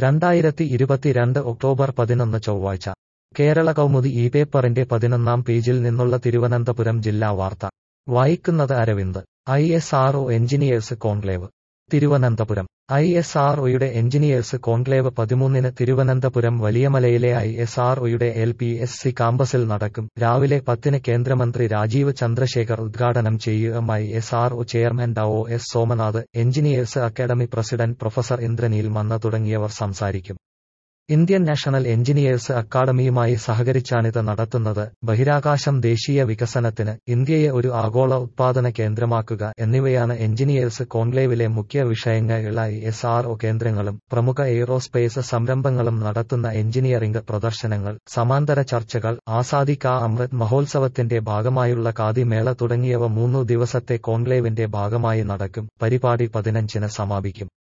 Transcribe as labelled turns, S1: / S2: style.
S1: രണ്ടായിരത്തി ഇരുപത്തിരണ്ട് ഒക്ടോബർ പതിനൊന്ന് ചൊവ്വാഴ്ച കേരള കൗമുദി ഈ പേപ്പറിന്റെ പതിനൊന്നാം പേജിൽ നിന്നുള്ള തിരുവനന്തപുരം ജില്ലാ വാർത്ത വായിക്കുന്നത് Aravind I S R engineers conclave Thiruvananthapuram I S R ഒയുടെ എഞ്ചിനീയേഴ്സ് കോൺക്ലേവ് പതിമൂന്നിന് തിരുവനന്തപുരം വലിയമലയിലെ ഐ എസ് ആർ ഒയുടെ എൽ പി എസ് സി കാമ്പസിൽ നടക്കും രാവിലെ പത്തിന് കേന്ദ്രമന്ത്രി രാജീവ് ചന്ദ്രശേഖർ ഉദ്ഘാടനം ചെയ്യുകയും I S R O chairman Dr S Somanath engineers academy president professor Indranil Manna തുടങ്ങിയവർ സംസാരിക്കും ഇന്ത്യൻ നാഷണൽ എഞ്ചിനീയേഴ്സ് അക്കാദമിയുമായി സഹകരിച്ചാണിത് നടത്തുന്നത് ബഹിരാകാശം ദേശീയ വികസനത്തിന് ഇന്ത്യയെ ഒരു ആഗോള ഉത്പാദന കേന്ദ്രമാക്കുക എന്നിവയാണ് എഞ്ചിനീയേഴ്സ് കോൺക്ലേവിലെ മുഖ്യ വിഷയങ്ങൾ ഐ എസ് ആർ ഒ കേന്ദ്രങ്ങളും പ്രമുഖ എയ്റോസ്പേസ് സംരംഭങ്ങളും നടത്തുന്ന എഞ്ചിനീയറിംഗ് പ്രദർശനങ്ങൾ സമാന്തര ചർച്ചകൾ ആസാദി കാ അമൃത് മഹോത്സവത്തിന്റെ ഭാഗമായുള്ള ഖാദി മേള തുടങ്ങിയവ മൂന്നു ദിവസത്തെ കോൺക്ലേവിന്റെ ഭാഗമായി നടക്കും പരിപാടി പതിനഞ്ചിന് സമാപിക്കും